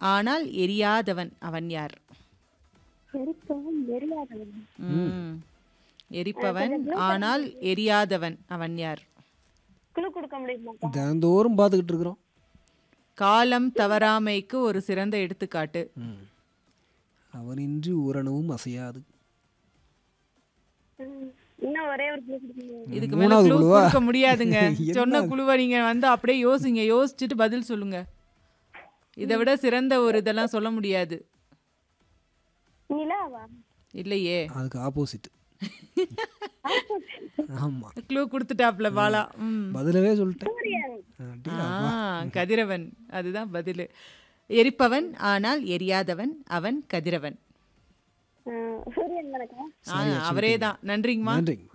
ஆனால் எரியாதவன் அவன் யார் எரிப்பவன் எரியாதவன் ம். எரிப்பவன் ஆனால் எரியாதவன் அவன் யார் குழு கொடுக்க முடியுமாக்கா தினந்தோறும் பார்த்துக்கிட்டு இருக்கிறோம் காலம் தவறாமைக்கு ஒரு சிறந்த எடுத்துக்காட்டு ம். அவனின்றி ஊரணவும் அசையாது ம். இன்னும் ஒரே ஒரு குழு கொடுக்க முடியும் இதுக்கு மேல மூணாவது clue குழுவா? கொடுக்க முடியாதுங்க என்ன? சொன்ன குழுவை நீங்க வந்து அப்படியே யோசிங்க யோசிச்சுட்டு பதில் சொல்லுங்க இதை விட சிறந்த ஒரு இதெல்லாம் சொல்ல முடியாது நிலாவா இல்லையே அதுக்கு ஆப்போசிட் ஆமா க்ளூ கொடுத்துட்டாப்ல பாலா ம் பதிலவே சொல்லிட்டேன் சூரியன் அடி, ஆ கதிரவன் அதுதான் பதில் எரிப்பவன் ஆனால் எரியாதவன் அவன் கதிரவன் ஆ, சூரியன் தானக்கா ஆ அவரே தான் நன்றிங்கம்மா நன்றிங்கம்மா